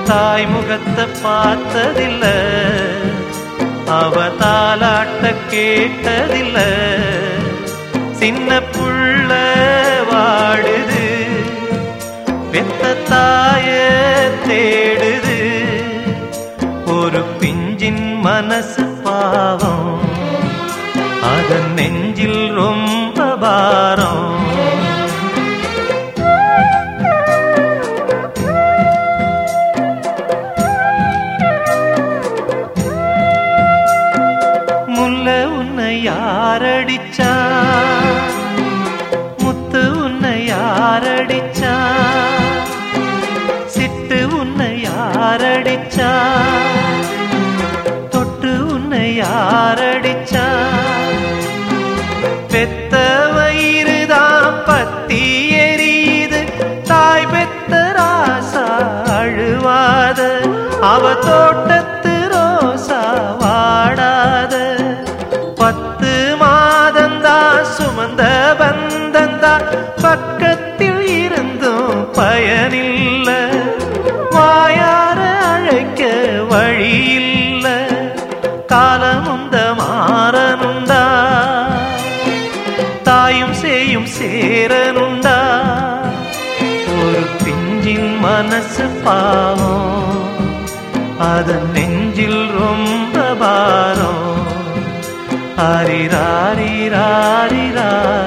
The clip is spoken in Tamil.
தாய் முகத்தை பார்த்ததில்ல அவ தாலாட்ட கேட்டதில்ல சின்ன புள்ள வாடுது பெத்த தாய தேடுது ஒரு பிஞ்சின் மனசு பாவம் அதன் நெஞ்சில் ரொம்ப பாரம் முல்ல உன்னை யாரடிச்சா முத்து உன்னை யாரடிச்சா சிட்டு உன்னை யாரடிச்சா தொட்டு உன்னை யாரடிச்சா பெத்த வயிறுதான் பத்தி எரியுது தாய் பெத்த ராசா அழுவாத அவ தோட்டத்து ரோசா வாடாத பத்து மாதந்தா சுமந்த பந்தந்தா பக்கத்தில் இருந்தும் பயனில்ல வாயார அழைக்க வழியில்ல காலமுந்த மாறனுண்டா தாயும் சேயும் சேரனுண்டா ஒரு பிஞ்சின் மனசு பாவம் அதன் நெஞ்சில் ரொம்ப பாரம் ஹரிராரிராரிரா